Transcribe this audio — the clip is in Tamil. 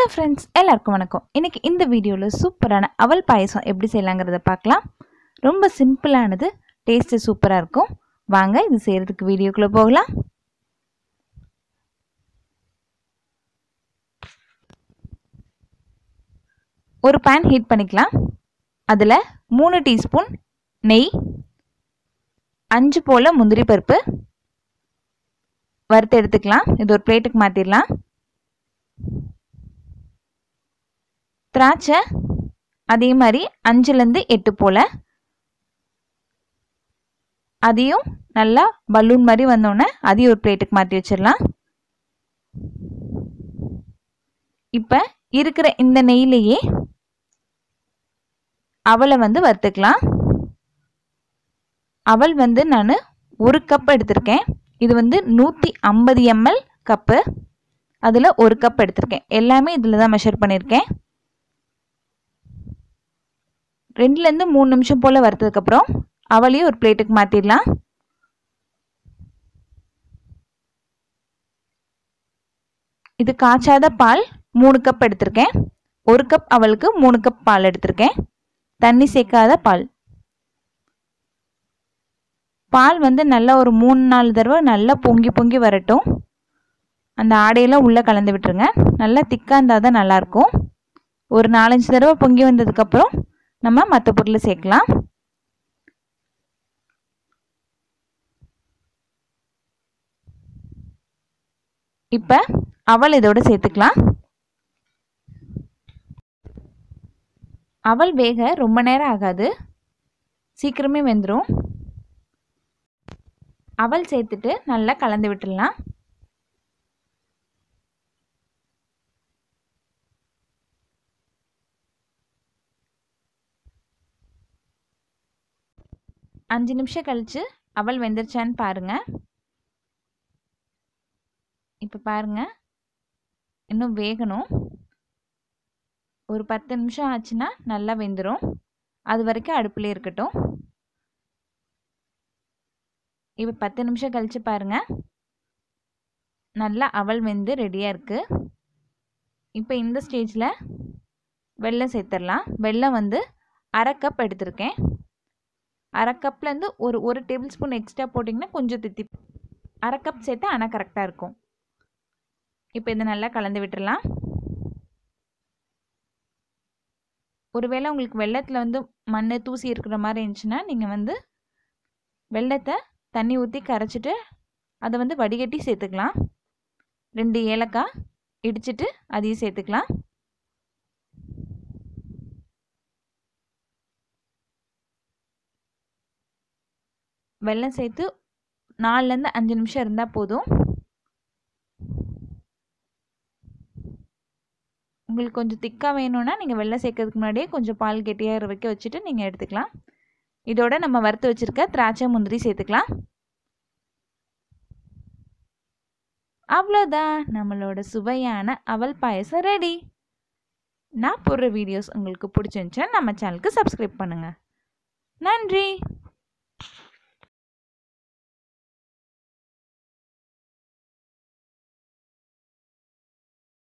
ஹலோ ஃப்ரெண்ட்ஸ் எல்லாருக்கும் வணக்கம் இன்றைக்கி இந்த வீடியோவில் சூப்பரான அவல் பாயசம் எப்படி செய்யலாங்கிறத பார்க்கலாம் ரொம்ப சிம்பிளானது டேஸ்ட்டு சூப்பராக இருக்கும் வாங்க இது செய்கிறதுக்கு வீடியோக்குள்ளே போகலாம் ஒரு பேன் ஹீட் பண்ணிக்கலாம் அதில் மூணு டீஸ்பூன் நெய் அஞ்சு போல் முந்திரி பருப்பு வறுத்து எடுத்துக்கலாம் இது ஒரு பிளேட்டுக்கு மாற்றிடலாம் திராட்சை அதே மாதிரி அஞ்சுலேருந்து எட்டு போல் அதையும் நல்லா பலூன் மாதிரி வந்தோடனே அதையும் ஒரு பிளேட்டுக்கு மாற்றி வச்சிடலாம் இப்போ இருக்கிற இந்த நெய்லேயே அவலை வந்து வறுத்துக்கலாம் அவல் வந்து நான் ஒரு கப் எடுத்திருக்கேன் இது வந்து நூற்றி ஐம்பது எம்எல் கப்பு அதில் ஒரு கப் எடுத்திருக்கேன் எல்லாமே இதில் தான் மெஷர் பண்ணியிருக்கேன் ரெண்டுலேருந்து மூணு நிமிஷம் போல் வறுத்ததுக்கப்புறம் அவளையும் ஒரு பிளேட்டுக்கு மாற்றிடலாம் இது காய்ச்சாத பால் மூணு கப் எடுத்திருக்கேன் ஒரு கப் அவளுக்கு மூணு கப் பால் எடுத்திருக்கேன் தண்ணி சேர்க்காத பால் பால் வந்து நல்லா ஒரு மூணு நாலு தடவை நல்லா பொங்கி பொங்கி வரட்டும் அந்த ஆடையெல்லாம் உள்ளே கலந்து விட்டுருங்க நல்லா திக்காக இருந்தால் தான் நல்லாயிருக்கும் ஒரு நாலஞ்சு தடவை பொங்கி வந்ததுக்கப்புறம் நம்ம மற்ற பொருளை சேர்க்கலாம் இப்போ அவல் இதோட சேர்த்துக்கலாம் அவல் வேக ரொம்ப நேரம் ஆகாது சீக்கிரமே வெந்துடும் அவல் சேர்த்துட்டு நல்லா கலந்து விட்டுடலாம் அஞ்சு நிமிஷம் கழித்து அவல் வெந்துருச்சான்னு பாருங்கள் இப்போ பாருங்கள் இன்னும் வேகணும் ஒரு பத்து நிமிஷம் ஆச்சுன்னா நல்லா வெந்துடும் அது வரைக்கும் அடுப்புலேயே இருக்கட்டும் இப்போ பத்து நிமிஷம் கழித்து பாருங்கள் நல்லா அவல் வெந்து ரெடியாக இருக்குது இப்போ இந்த ஸ்டேஜில் வெல்லம் சேர்த்துடலாம் வெல்லம் வந்து அரை கப் எடுத்திருக்கேன் அரை கப்லேருந்து ஒரு ஒரு டேபிள் ஸ்பூன் எக்ஸ்ட்ரா போட்டிங்கன்னா கொஞ்சம் தித்தி அரை கப் சேர்த்து ஆனால் கரெக்டாக இருக்கும் இப்போ இதை நல்லா கலந்து விட்டுடலாம் ஒருவேளை உங்களுக்கு வெள்ளத்தில் வந்து மண் தூசி இருக்கிற மாதிரி இருந்துச்சுன்னா நீங்கள் வந்து வெள்ளத்தை தண்ணி ஊற்றி கரைச்சிட்டு அதை வந்து வடிகட்டி சேர்த்துக்கலாம் ரெண்டு ஏலக்காய் இடிச்சிட்டு அதையும் சேர்த்துக்கலாம் வெல்லம் சேர்த்து நாலுலேருந்து அஞ்சு நிமிஷம் இருந்தால் போதும் உங்களுக்கு கொஞ்சம் திக்காக வேணும்னா நீங்கள் வெள்ளம் சேர்க்கறதுக்கு முன்னாடியே கொஞ்சம் பால் கெட்டியாக வைக்க வச்சுட்டு நீங்கள் எடுத்துக்கலாம் இதோட நம்ம வறுத்து வச்சுருக்க திராட்சை முந்திரி சேர்த்துக்கலாம் அவ்வளோதான் நம்மளோட சுவையான அவல் பாயசம் ரெடி நான் போடுற வீடியோஸ் உங்களுக்கு பிடிச்சிருந்துச்சுன்னா நம்ம சேனலுக்கு சப்ஸ்கிரைப் பண்ணுங்கள் நன்றி